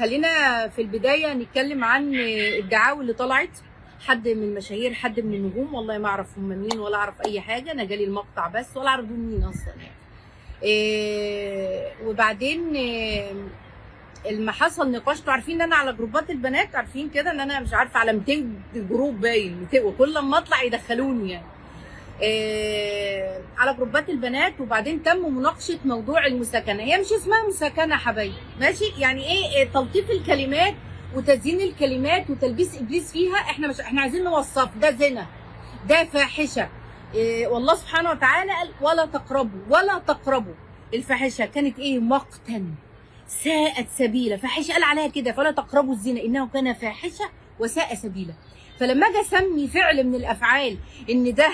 خلينا في البدايه نتكلم عن الدعاوى اللي طلعت حد من المشاهير حد من النجوم والله ما اعرف هم مين ولا اعرف اي حاجه انا جالي المقطع بس ولا اعرف دول مين اصلا يعني إيه وبعدين إيه لما حصل نقاش انتوا عارفين ان انا على جروبات البنات عارفين كده ان انا مش عارفه على 200 جروب باين 200 وكل ما اطلع يدخلوني يعني إيه على جروبات البنات وبعدين تم مناقشه موضوع المساكنه هي مش اسمها مساكنه يا حبايبي ماشي يعني ايه إيه تلطيف الكلمات وتزيين الكلمات وتلبيس ابليس فيها احنا مش احنا عايزين نوصف ده زنا ده فاحشه إيه والله سبحانه وتعالى قال ولا تقربوا ولا تقربوا الفاحشه كانت ايه مقتا ساءت سبيلا فاحشه قال عليها كده فلا تقربوا الزنا انه كان فاحشه وساء سبيلا فلما اجي اسمي فعل من الافعال ان ده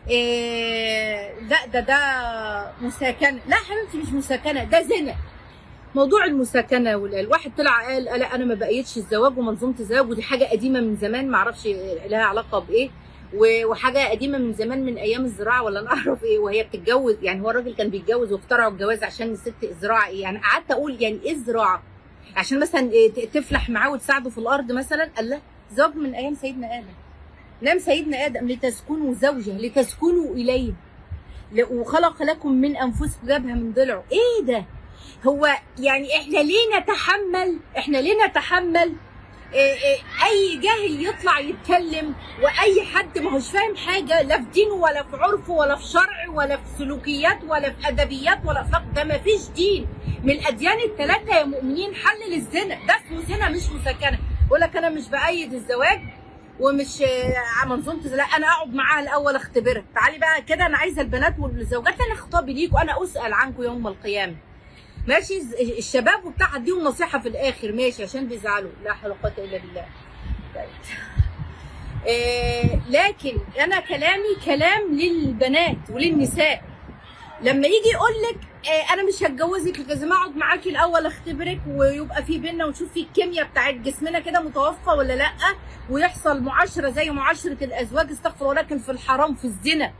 إيه لا ده ده مساكنه لا حبيبتي مش مساكنه ده زنا موضوع المساكنه والواحد طلع قال لا انا ما بقيتش الزواج ومنظومه الزواج ودي حاجه قديمه من زمان ما اعرفش لها علاقه بايه وحاجه قديمه من زمان من ايام الزراعه ولا انا اعرف ايه وهي بتتجوز يعني هو الراجل كان بيتجوز واخترعوا الجواز عشان الست الزراعه ايه يعني قعدت اقول يعني ايه الزراعه عشان مثلا تفلح معاه وتساعده في الارض مثلا قال لا زواج من ايام سيدنا ادم نام سيدنا ادم لتسكنوا زوجه لتسكنوا اليه وخلق لكم من انفسكم جابها من ضلعه ايه ده هو يعني احنا ليه نتحمل احنا ليه نتحمل إيه إيه اي جاهل يطلع يتكلم واي حد ما هوش فاهم حاجه لا في دينه ولا في عرفه ولا في شرع ولا في سلوكيات ولا في ادبيات ولا اخلاق ده ما فيش دين من الاديان الثلاثه يا مؤمنين حلل الزنا ده اسمه زنا مش مسكنه يقول لك انا مش بايد الزواج ومش منظومه لا انا اقعد معاها الاول اختبرها تعالي بقى كده انا عايزه البنات والزوجات انا خطابي ليكم انا اسال عنكم يوم القيامه ماشي الشباب وبتاع هديهم نصيحه في الاخر ماشي عشان بيزعلوا لا حول ولا قوه الا بالله طيب إيه لكن انا كلامي كلام للبنات وللنساء لما يجي يقول لك إيه انا مش هتجوزك لازم اقعد معاكي الاول اختبرك ويبقى في بينا ونشوف في الكيمياء بتاعت جسمنا كده متوافقه ولا لا ويحصل معاشره زي معاشره الازواج استغفر ولكن في الحرام في الزنا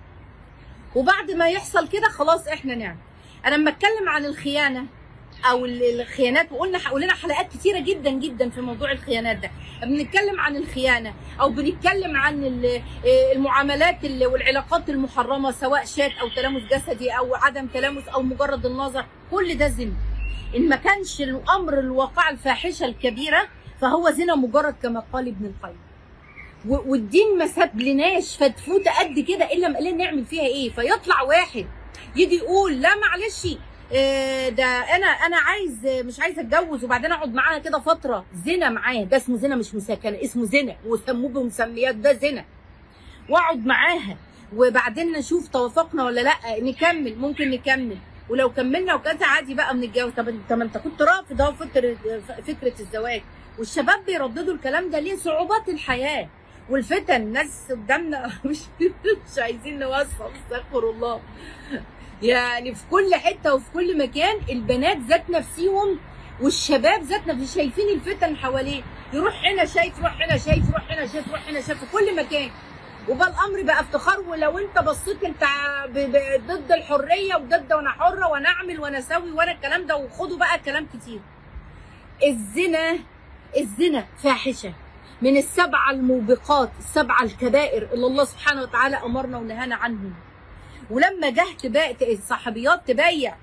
وبعد ما يحصل كده خلاص احنا نعمل انا لما اتكلم عن الخيانه او الخيانات وقلنا قلنا حلقات كتيره جدا جدا في موضوع الخيانات ده بنتكلم عن الخيانه او بنتكلم عن المعاملات والعلاقات المحرمه سواء شات او تلامس جسدي او عدم تلامس او مجرد النظر كل ده زنا ان ما كانش الامر الواقع الفاحشه الكبيره فهو زنا مجرد كما قال ابن القيم والدين ما سابلناش فتفوته قد كده الا ما قال نعمل فيها ايه فيطلع واحد يجي يقول لا معلش ده انا انا عايز مش عايز اتجوز وبعدين اقعد معاها كده فتره زنا معاه ده اسمه زنا مش مساكنه اسمه زنا وسموه بمسميات ده زنا واقعد معاها وبعدين نشوف توافقنا ولا لا نكمل ممكن نكمل ولو كملنا وكذا عادي بقى بنتجوز طب انت ما انت كنت رافض اهو فكره فكره الزواج والشباب بيرددوا الكلام ده ليه صعوبات الحياه والفتن ناس قدامنا مش مش عايزين نوصل استغفر الله يعني في كل حته وفي كل مكان البنات ذات نفسيهم والشباب ذات نفسهم شايفين الفتن حواليه يروح هنا شايف يروح هنا شايف يروح هنا شايف يروح هنا شايف في كل مكان وبقى الامر بقى افتخار ولو انت بصيت انت ضد الحريه وضد وانا حره وانا اعمل وانا اسوي وانا الكلام ده وخدوا بقى كلام كتير الزنا الزنا فاحشه من السبعه الموبقات السبعه الكبائر اللي الله سبحانه وتعالى امرنا ونهانا عنهم ولما جه تبايع الصحابيات تبايع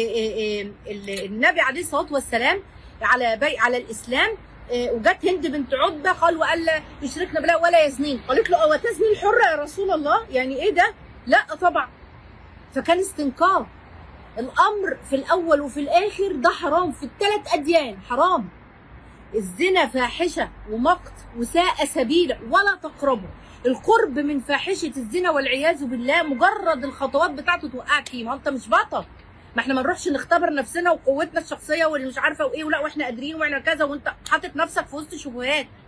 النبي عليه الصلاه والسلام على بي على الاسلام وجت هند بنت عتبه قال وقال يشركنا بالله ولا يزنين قالت له او تزني الحره يا رسول الله يعني ايه ده؟ لا طبعا فكان استنكار الامر في الاول وفي الاخر ده حرام في الثلاث اديان حرام الزنا فاحشه ومقت وساء سبيلا ولا تقربوا القرب من فاحشه الزنا والعياذ بالله مجرد الخطوات بتاعته توقعك فيه ما انت مش بطل ما احنا ما نروحش نختبر نفسنا وقوتنا الشخصيه واللي مش عارفه وايه ولا واحنا قادرين واحنا كذا وانت حاطط نفسك في وسط شبهات